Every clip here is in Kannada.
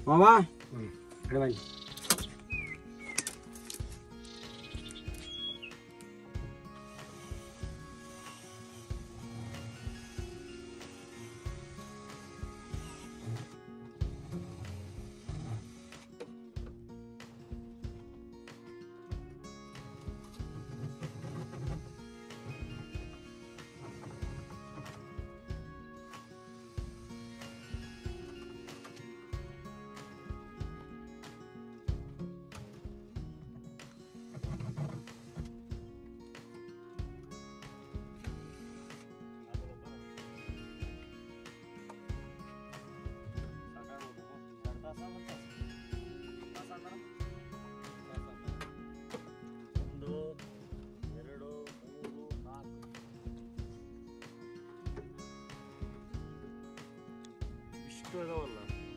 ಮಾವಾ ಕಡೆ ಬನ್ನಿ ಒಂದು ಎರಡು ಮೂರು ನಾಲ್ಕು ಇಷ್ಟು ಇದಾವಲ್ಲ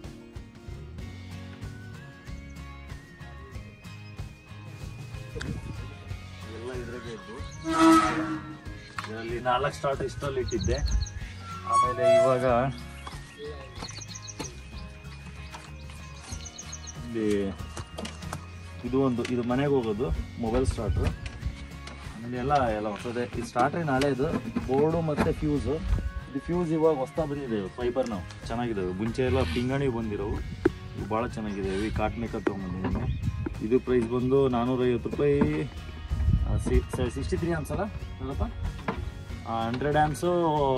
ಎಲ್ಲ ಇದ್ರಾಗೆ ಇದ್ದು ಇದರಲ್ಲಿ ನಾಲ್ಕು ಸ್ಟಾರ್ಟ್ ಇಷ್ಟಲ್ಲಿ ಇಟ್ಟಿದ್ದೆ ಆಮೇಲೆ ಇವಾಗ ಇಲ್ಲಿ ಇದು ಒಂದು ಇದು ಮನೆಗೆ ಹೋಗೋದು ಮೊಬೈಲ್ ಸ್ಟಾರ್ಟ್ರು ಆಮೇಲೆ ಎಲ್ಲ ಎಲ್ಲ ಹೊಸದೇ ಈ ಸ್ಟಾರ್ಟ್ರಿ ನಾಳೆ ಇದು ಬೋರ್ಡು ಮತ್ತು ಫ್ಯೂಸು ಇದು ಫ್ಯೂಸ್ ಇವಾಗ ಹೊಸ್ತಾ ಬಂದಿದೆ ಫೈಬರ್ ನಾವು ಚೆನ್ನಾಗಿದ್ದಾವೆ ಮುಂಚೆ ಎಲ್ಲ ಪಿಂಗಾಣಿ ಬಂದಿರೋವು ಇವು ಭಾಳ ಚೆನ್ನಾಗಿದೆ ಈ ಕಾಟ್ನೇಕ ತೊಗೊಂಬಂದಿದ್ದೀನಿ ಇದು ಪ್ರೈಸ್ ಬಂದು ನಾನ್ನೂರೈವತ್ತು ರೂಪಾಯಿ ಸಿಕ್ಸ್ಟಿ ತ್ರೀ ಆಮ್ಸ್ ಅಲ್ಲ ನೋಡಪ್ಪ ಹಂಡ್ರೆಡ್ ಆ್ಯಮ್ಸು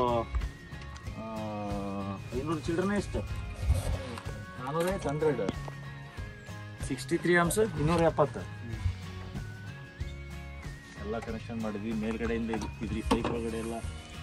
ಐನೂರು ಚಿಲ್ಡ್ರನೇ ಎಷ್ಟು ನಾನ್ನೂರೈವತ್ತು ಹಂಡ್ರೆಡ್ ಸಿಕ್ಸ್ಟಿ ತ್ರೀ ಆಮ್ಸ್ ಇನ್ನೂರ ಎಪ್ಪತ್ತು ಎಲ್ಲ ಕನೆಕ್ಷನ್ ಮಾಡಿದ್ವಿ ಮೇಲ್ಗಡೆಯಿಂದ ಇದು ಇದ್ರಿ ಪೈಪ್ ಒಳಗಡೆ ಎಲ್ಲ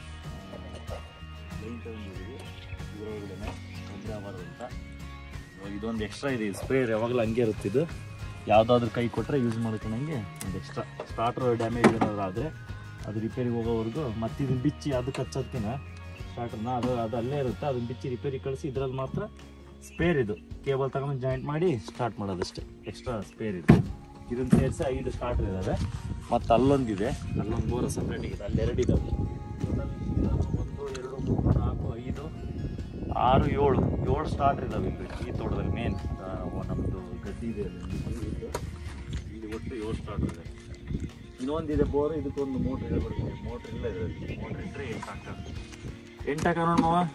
ಲೈನ್ ತಗೊಂಡಿದ್ವಿ ಇದರೊಳಗಡೆ ತೊಂದರೆ ಆಗಬಾರ್ದು ಅಂತ ಇವಾಗ ಇದೊಂದು ಎಕ್ಸ್ಟ್ರಾ ಇದೆ ಸ್ಪ್ರೇ ಯಾವಾಗಲೂ ಹಂಗೆ ಇರುತ್ತೆ ಇದು ಯಾವುದಾದ್ರೂ ಕೈ ಕೊಟ್ಟರೆ ಯೂಸ್ ಮಾಡ್ಕೊಂಡಂಗೆ ಒಂದು ಎಕ್ಸ್ಟ್ರಾ ಸ್ಟಾರ್ಟರ್ ಡ್ಯಾಮೇಜ್ ಏನಾದ್ರು ಆದರೆ ಅದು ರಿಪೇರಿಗೆ ಹೋಗೋವರೆಗೂ ಮತ್ತೆ ಇದನ್ನ ಬಿಚ್ಚಿ ಅದಕ್ಕೆ ಹಚ್ಚೋದ್ಕಿನ ಸ್ಟಾರ್ಟರ್ನ ಅದು ಅದು ಅಲ್ಲೇ ಇರುತ್ತೆ ಅದನ್ನ ಬಿಚ್ಚಿ ರಿಪೇರಿ ಕಳಿಸಿ ಇದ್ರಲ್ಲಿ ಮಾತ್ರ ಸ್ಪೇರ್ ಇದು ಕೇಬಲ್ ತಗೊಂಡು ಜಾಯಿಂಟ್ ಮಾಡಿ ಸ್ಟಾರ್ಟ್ ಮಾಡೋದಷ್ಟೇ ಎಕ್ಸ್ಟ್ರಾ ಸ್ಪೇರ್ ಇದೆ ಇದನ್ನ ಸೇರಿಸಿ ಐದು ಸ್ಟಾರ್ಟರ್ ಇದ್ದಾವೆ ಮತ್ತು ಅಲ್ಲೊಂದಿದೆ ಅಲ್ಲೊಂದು ಬೋರ ಸಪ್ರೇಟ್ ಇದೆ ಅಲ್ಲಿ ಎರಡು ಇದ್ದಾವೆ ಒಂದು ಎರಡು ಮೂರು ನಾಲ್ಕು ಐದು ಆರು ಏಳು ಏಳು ಸ್ಟಾರ್ಟರ್ ಇದ್ದಾವೆ ಇಲ್ಲಿ ಈ ತೋಟದಲ್ಲಿ ಮೇನ್ ನಮ್ಮದು ಗದ್ದೆ ಇದೆ ಅಲ್ಲಿ ಇಲ್ಲಿ ಇಲ್ಲಿ ಒಟ್ಟು ಏಳು ಸ್ಟಾರ್ಟರ್ ಇದೆ ಇನ್ನೊಂದಿದೆ ಬೋರ್ ಇದಕ್ಕೊಂದು ಮೋಟ್ರ್ ಇದೆ ಬರುತ್ತೆ ಮೋಟ್ರ್ ಇಲ್ಲ ಇದರಲ್ಲಿ ಮೋಟ್ರ್ ಇಟ್ಟರೆ ಎಂಟು ಹಾಕ್ತಾರೆ ಎಂಟು ಹಾಕ ನೋಡ್ ಮಾವ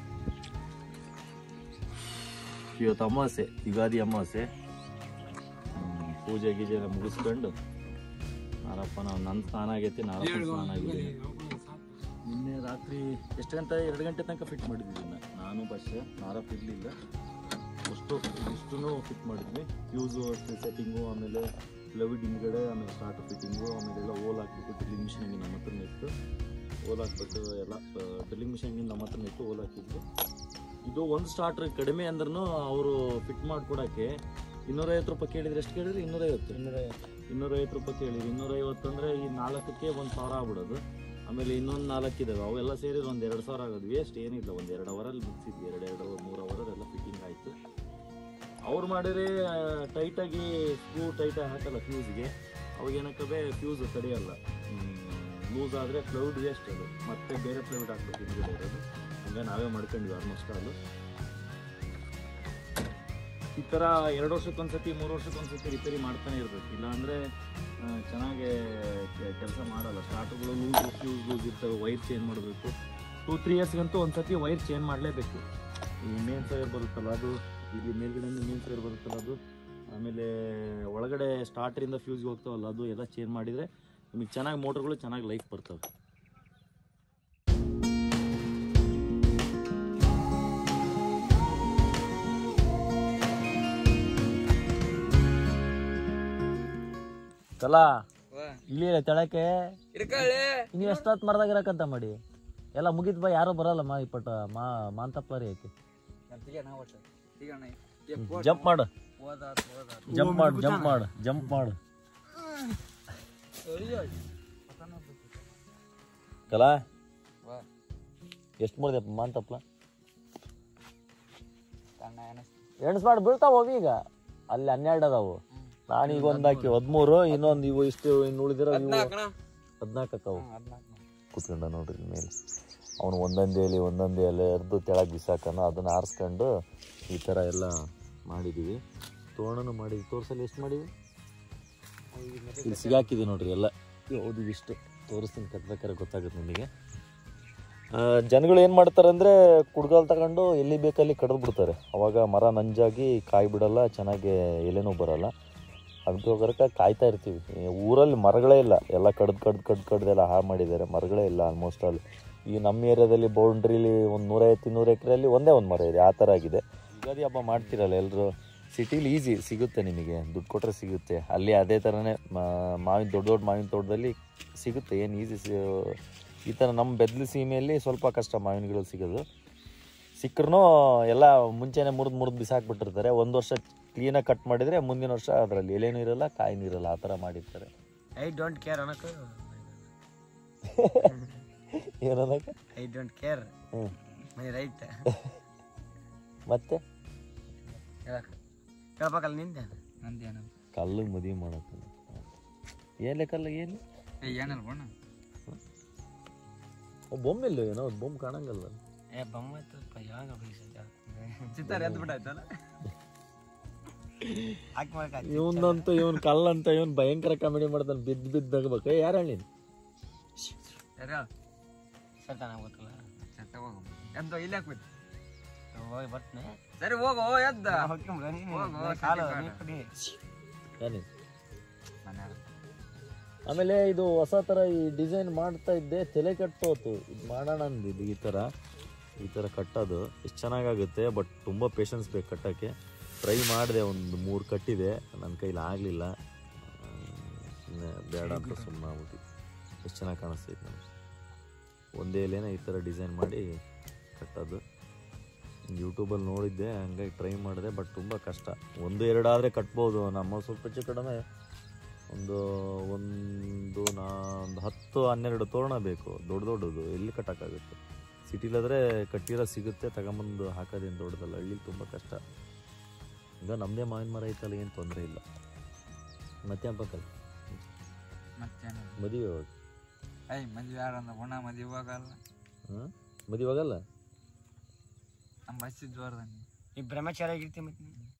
ಇವತ್ತು ಅಮಾವಾಸ್ಯೆ ಯುಗಾದಿ ಅಮಾವಾಸ್ಯೆ ಹ್ಮ್, ಪೂಜೆ ಗೀಜೆ ಎಲ್ಲ ಮುಗಿಸ್ಕೊಂಡು ನಾರಪ್ಪ ನಾವು ನನ್ನ ಸ್ನಾನ ಆಗೈತಿ ನಾರಪ್ಪ ಸ್ನಾನ ಆಗಿದೆ ನಿನ್ನೆ ರಾತ್ರಿ ಎಷ್ಟು ಗಂಟೆ ಎರಡು ಗಂಟೆ ತನಕ ಫಿಟ್ ಮಾಡಿದ್ವಿ ಇದನ್ನ ನಾನು ಬಸ್ ನಾರಪ್ಪ ಇರಲಿಲ್ಲ ಅಷ್ಟು ಇಷ್ಟೂ ಫಿಟ್ ಮಾಡಿದ್ವಿ ಫ್ಯೂಸು ಸೆಟ್ಟಿಂಗು ಆಮೇಲೆ ಪ್ಲವಿಡ್ ಹಿಂದ್ಗಡೆ ಆಮೇಲೆ ಸ್ಟಾರ್ಟ್ ಫಿಟ್ಟಿಂಗು ಆಮೇಲೆ ಎಲ್ಲ ಓಲ್ ಹಾಕ್ಬಿಟ್ಟು ಡ್ರಿಲ್ಲಿಂಗ್ ಮಿಷಿನ್ ನಮ್ಮ ಹತ್ರನೇ ಇತ್ತು ಓಲ್ ಹಾಕ್ಬಿಟ್ಟು ಎಲ್ಲ ಡ್ರಿಲ್ಲಿಂಗ್ ಮಿಷಿನ್ ನಮ್ಮ ಹತ್ರನೇ ಇತ್ತು ಓಲ್ ಹಾಕಿದ್ವಿ ಇದು ಒಂದು ಸ್ಟಾರ್ಟ್ರ್ ಕಡಿಮೆ ಅಂದ್ರೂ ಅವರು ಫಿಟ್ ಮಾಡ್ಕೊಡಕ್ಕೆ ಇನ್ನೂರೈವತ್ತು ರೂಪಾಯಿ ಕೇಳಿದ್ರೆ ಎಷ್ಟು ಕೇಳಿದ್ರಿ ಇನ್ನೂರೈವತ್ತು ಇನ್ನೂರೈವತ್ತು ರೂಪಾಯಿ ಕೇಳಿದ್ರಿ ಇನ್ನೂರೈವತ್ತು ಅಂದರೆ ಈ ನಾಲ್ಕಕ್ಕೆ ಒಂದು ಸಾವಿರ ಆಗ್ಬಿಡೋದು ಆಮೇಲೆ ಇನ್ನೊಂದು ನಾಲ್ಕು ಇದಾವೆ ಅವೆಲ್ಲ ಸೇರಿ ಒಂದು ಎರಡು ಸಾವಿರ ಆಗೋದು ವೇಸ್ಟ್ ಏನಿಲ್ಲ ಒಂದು ಎರಡು ಅವರಲ್ಲಿ ಮುಗಿಸಿದ್ವಿ ಎರಡು ಎರಡು ಅವರ್ ಮೂರು ಅವರಲ್ಲಿ ಎಲ್ಲ ಫಿಟ್ಟಿಂಗ್ ಆಯಿತು ಅವ್ರು ಮಾಡಿದ್ರೆ ಟೈಟಾಗಿ ಸ್ಕ್ರೂ ಟೈಟಾಗಿ ಹಾಕಲ್ಲ ಫ್ಯೂಸ್ಗೆ ಅವಾಗ ಏನಕ್ಕವೆ ಫ್ಯೂಸ್ ತಡೆಯಲ್ಲ ಲೂಸ್ ಆದರೆ ಫ್ಲೌಡ್ ವೇಸ್ಟ್ ಅದು ಮತ್ತೆ ಬೇರೆ ಫ್ಲೌಡ್ ಹಾಕ್ಬೇಕು ಹಿಂದ್ಗಡೆ ಇರೋದು ಹಂಗೆ ನಾವೇ ಮಾಡ್ಕೊಂಡ್ವಿ ಆಲ್ಮೋಸ್ಟ್ ಆಲು ಈ ಥರ ಎರಡು ವರ್ಷಕ್ಕೊಂದ್ಸತಿ ಮೂರು ವರ್ಷಕ್ಕೊಂದ್ಸತಿ ರಿಪೇರಿ ಮಾಡ್ತಾನೆ ಇರಬೇಕು ಇಲ್ಲಾಂದರೆ ಚೆನ್ನಾಗಿ ಕೆಲಸ ಮಾಡಲ್ಲ ಸ್ಟಾರ್ಟ್ಗಳು ಲೂಸ್ ಫ್ಯೂಸ್ ಲೂಸ್ ಇರ್ತವೆ ವೈರ್ ಚೇಂಜ್ ಮಾಡಬೇಕು ಟೂ ತ್ರೀ ಇಯರ್ಸ್ಗಂತೂ ಒಂದ್ಸತಿ ವೈರ್ ಚೇಂಜ್ ಮಾಡಲೇಬೇಕು ಈ ಮೇನ್ ಸೈರ್ ಬರುತ್ತಲ್ಲ ಅದು ಇಲ್ಲಿ ಮೇಲ್ಗಡೆಯಿಂದ ಮೇನ್ ಸೈರ್ ಬರುತ್ತಲ್ಲ ಅದು ಆಮೇಲೆ ಒಳಗಡೆ ಸ್ಟಾರ್ಟರಿಂದ ಫ್ಯೂಸ್ಗೆ ಹೋಗ್ತಾವಲ್ಲ ಅದು ಎಲ್ಲ ಚೇಂಜ್ ಮಾಡಿದರೆ ನಿಮಗೆ ಚೆನ್ನಾಗಿ ಮೋಟ್ರ್ಗಳು ಚೆನ್ನಾಗಿ ಲೈಫ್ ಬರ್ತವೆ ಕಲಾ ಇಲ್ಲಿ ತೆಳಕ್ಕೆ ನೀವು ಎಷ್ಟೊತ್ತು ಮರದಾಗ ಇರಕಂತ ಮಾಡಿ ಎಲ್ಲ ಮುಗಿತ್ ಬಾ ಯಾರು ಬರಲ್ಲ ಮಾ ಇಪ್ಪಟ ಮಾ ಮಾಂತಪ್ಪ ರೀ ಆಕೆ ಜಂಪ್ ಮಾಡು ಜಂಪ್ ಮಾಡು ಜಂಪ್ ಮಾಡು ಜಂಪ್ ಮಾಡು ಕಲಾ ಎಷ್ಟು ಮುರಿದಪ್ಪ ಮಾಂತಪ್ಲ ಎಣ್ಸ್ಮಾಡಿ ಬೀಳ್ತಾವ ಅವು ಈಗ ಅಲ್ಲಿ ಹನ್ನೆರಡು ಅದಾವು ನಾನೀಗ ಒಂದ್ ಹಾಕಿ ಹದಿಮೂರು ಇನ್ನೊಂದು ಇವು ಇಷ್ಟು ಇನ್ನು ಉಳಿದಿರೋ ಇವು ಹದಿನಾಲ್ಕು ಅಕ್ಕವು ಕೂತ್ಕೊಂಡ ನೋಡ್ರಿ ಇಲ್ಲಿ ಮೇಲೆ ಅವನು ಒಂದೊಂದೇ ಎಲೆ ಒಂದೊಂದೇ ಎಲೆ ಎರ್ದು ತೆಳಗೆ ಬಿಸಾಕನ ಅದನ್ನ ಆರಿಸ್ಕೊಂಡು ಈ ಥರ ಎಲ್ಲ ಮಾಡಿದ್ದೀವಿ ತೋರಣನು ಮಾಡಿದ್ವಿ ತೋರ್ಸಲ್ಲಿ ಎಷ್ಟು ಮಾಡಿದ್ವಿ ಇಲ್ಲಿ ಸಿಗಾಕಿದೆ ನೋಡ್ರಿ ಎಲ್ಲ ಹೌದು ಇಷ್ಟು ತೋರಿಸ್ತೀನಿ ಕಟ್ಬೇಕಾದ್ರೆ ಗೊತ್ತಾಗುತ್ತೆ ನಿಮಗೆ ಆ, ಜನಗಳು ಏನು ಮಾಡ್ತಾರೆ ಅಂದರೆ ಕುಡ್ಗಾಲ್ ತಗೊಂಡು ಎಲ್ಲಿ ಬೇಕಲ್ಲಿ ಕಡ್ದು ಬಿಡ್ತಾರೆ ಅವಾಗ ಮರ ನಂಜಾಗಿ ಕಾಯಿ ಬಿಡಲ್ಲ ಚೆನ್ನಾಗಿ ಎಲೆನೂ ಬರಲ್ಲ ಅದಕ್ಕೋಸ್ಕರ ಕಾಯ್ತಾ ಇರ್ತೀವಿ ಈ ಊರಲ್ಲಿ ಮರಗಳೇ ಇಲ್ಲ ಎಲ್ಲ ಕಡ್ದು ಕಡ್ದು ಕಡ್ದು ಕಡ್ದೆಲ್ಲ ಹಾಳು ಮಾಡಿದ್ದಾರೆ ಮರಗಳೇ ಇಲ್ಲ ಆಲ್ಮೋಸ್ಟ್ ಅಲ್ಲಿ ಈ ನಮ್ಮ ಏರಿಯಾದಲ್ಲಿ ಬೌಂಡ್ರಿಲಿ ಒಂದು ನೂರೈವತ್ತು ಇನ್ನೂರು ಎಕರೆಯಲ್ಲಿ ಒಂದೇ ಒಂದು ಮರ ಇದೆ ಆ ಥರ ಆಗಿದೆ ಯುಗಾದಿ ಹಬ್ಬ ಮಾಡ್ತಿರಲ್ಲ ಎಲ್ಲರೂ ಸಿಟಿಲಿ ಈಸಿ ಸಿಗುತ್ತೆ ನಿಮಗೆ ದುಡ್ಡು ಕೊಟ್ಟರೆ ಸಿಗುತ್ತೆ ಅಲ್ಲಿ ಅದೇ ಥರನೇ ಮಾವಿನ ದೊಡ್ಡ ದೊಡ್ಡ ಮಾವಿನ ತೋಟದಲ್ಲಿ ಸಿಗುತ್ತೆ ಏನು ಈಸಿ ಈ ಥರ ನಮ್ಮ ಬೆದ್ಲು ಸೀಮೆಯಲ್ಲಿ ಸ್ವಲ್ಪ ಕಷ್ಟ ಮಾವಿನ ಗಿಡ ಸಿಗೋದು ಸಿಕ್ಕರೂ ಎಲ್ಲ ಮುಂಚೆನೇ ಮುರಿದು ಮುರಿದು ಬಿಸಾಕ್ಬಿಟ್ಟಿರ್ತಾರೆ ಒಂದು ವರ್ಷ ಕ್ಲೀನಾಗಿ ಕಟ್ ಮಾಡಿದರೆ ಮುಂದಿನ ವರ್ಷ ಅದರಲ್ಲಿ ಎಲೆನೂ ಇರಲ್ಲ ಕಾಯಿನೂ ಇರಲ್ಲ ಆ ಥರ ಮಾಡಿರ್ತಾರೆ ಐ ಡೋಂಟ್ ಕೇರ್ ಅನ್ನಕ್ಕೆ ಏನನ್ನಕ್ಕೆ ಐ ಡೋಂಟ್ ಕೇರ್ ಹ್ಞೂ ಮೈ ರೈಟ್ ಮತ್ತೆ ಹೇಳಕ್ಕೆ ಹೇಳ್ಬೇಕಲ್ಲ ನಿಂದೆ ನಂದೇನು ಕಲ್ಲಿಗೆ ಮದುವೆ ಮಾಡಕ್ಕೆ ಏನ್ ಕಲ್ಲ ಏನು ಏ ಏನಲ್ಲ ಬಣ್ಣ ಬೊಮ್ಮೆ ಇಲ್ಲ ಏನೋ ಒಂದು ಬೊಮ್ಮೆ ಕಾಣಂಗಲ್ಲ ಏ ಬೊಮ್ಮತ್ತಪ್ಪ ಯಾವಾಗ ಚಿತ್ತಾರ ಎದ್ದು ಬಿಟ್ಟಾಯ್ತಲ್ಲ ಹಾಕಿ ಮಾಡಕ್ಕೆ ಇವನಂತೂ ಇವನ್ ಕಲ್ಲಂತ ಇವನ್ ಭಯಂಕರ ಕಾಮಿಡಿ ಮಾಡ್ತಾನೆ ಬಿದ್ದು ಬಿದ್ದು ನಗಬೇಕು ಯಾರು ಹೇಳಿ ಸರಿ ಸರಿ ತಾನ ಗೊತ್ತಲ್ಲ ಸರಿ ಹೋಗು ಎದ್ದು ಇಲ್ಲಿ ಹಾಕ್ಬಿಟ್ಟು ಹೋಗಿ ಬರ್ತೀನಿ ಸರಿ ಹೋಗು ಎದ್ದ ಹೋಗು ಕಾಲು ನೀ ಕುಡಿ ಏನಿ ಆಮೇಲೆ ಇದು ಹೊಸ ಥರ ಈ ಡಿಸೈನ್ ಮಾಡ್ತಾ ಇದ್ದೆ ತಲೆ ಕಟ್ಟೋತು ಇದು ಮಾಡೋಣ ಅಂದಿದ್ದು ಈ ಥರ ಈ ಥರ ಕಟ್ಟೋದು ಎಷ್ಟು ಚೆನ್ನಾಗಾಗುತ್ತೆ ಬಟ್ ತುಂಬ ಪೇಷನ್ಸ್ ಬೇಕು ಕಟ್ಟೋಕ್ಕೆ ಟ್ರೈ ಮಾಡಿದೆ ಒಂದು ಮೂರು ಕಟ್ಟಿದೆ ನನ್ನ ಕೈಲಿ ಆಗಲಿಲ್ಲ ಬೇಡ ಅಂತ ಸುಮ್ಮನೆ ಆಗ್ಬಿಟ್ಟು ಎಷ್ಟು ಚೆನ್ನಾಗಿ ಕಾಣಿಸ್ತೈತೆ ನಮಗೆ ಒಂದೇ ಎಲೆನ ಈ ಥರ ಡಿಸೈನ್ ಮಾಡಿ ಕಟ್ಟೋದು ಯೂಟ್ಯೂಬಲ್ಲಿ ನೋಡಿದ್ದೆ ಹಂಗಾಗಿ ಟ್ರೈ ಮಾಡಿದೆ ಬಟ್ ತುಂಬ ಕಷ್ಟ ಒಂದು ಎರಡು ಆದರೆ ಕಟ್ಬೋದು ನಮ್ಮ ಸ್ವಲ್ಪ ಹೆಚ್ಚು ಕಡಿಮೆ ಒಂದು ಒಂದು ನಾ ಒಂದು ಹತ್ತು ಹನ್ನೆರಡು ತೋರಣ ಬೇಕು ದೊಡ್ಡ ದೊಡ್ಡದು ಎಲ್ಲಿ ಕಟ್ಟೋಕ್ಕಾಗುತ್ತೆ ಸಿಟಿಲಾದರೆ ಕಟ್ಟಿರೋ ಸಿಗುತ್ತೆ ತಗೊಂಬಂದು ಹಾಕೋದೇನು ದೊಡ್ಡದಲ್ಲ ಹಳ್ಳಿಲಿ ತುಂಬ ಕಷ್ಟ ಈಗ ನಮ್ಮದೇ ಮಾವಿನ ಮರ ಐತಲ್ಲ ಏನು ತೊಂದರೆ ಇಲ್ಲ ಮತ್ತೆ ಹಬ್ಬಕ್ಕಲ್ಲ ಮತ್ತೇನು ಮದುವೆ ಯಾವಾಗ ಐ ಮದ್ವೆ ಯಾರಂದ ಒಣ ಮದ್ವೆ ಇವಾಗಲ್ಲ ಹಾಂ ಮದುವೆ ಆಗಲ್ಲ ನಮ್ಮ ಬಸ್ ಜೋರ್ದ ಈ ಬ್ರಹ್ಮಚಾರಿ ಆಗಿರ್ತಿ ಮತ್ತೆ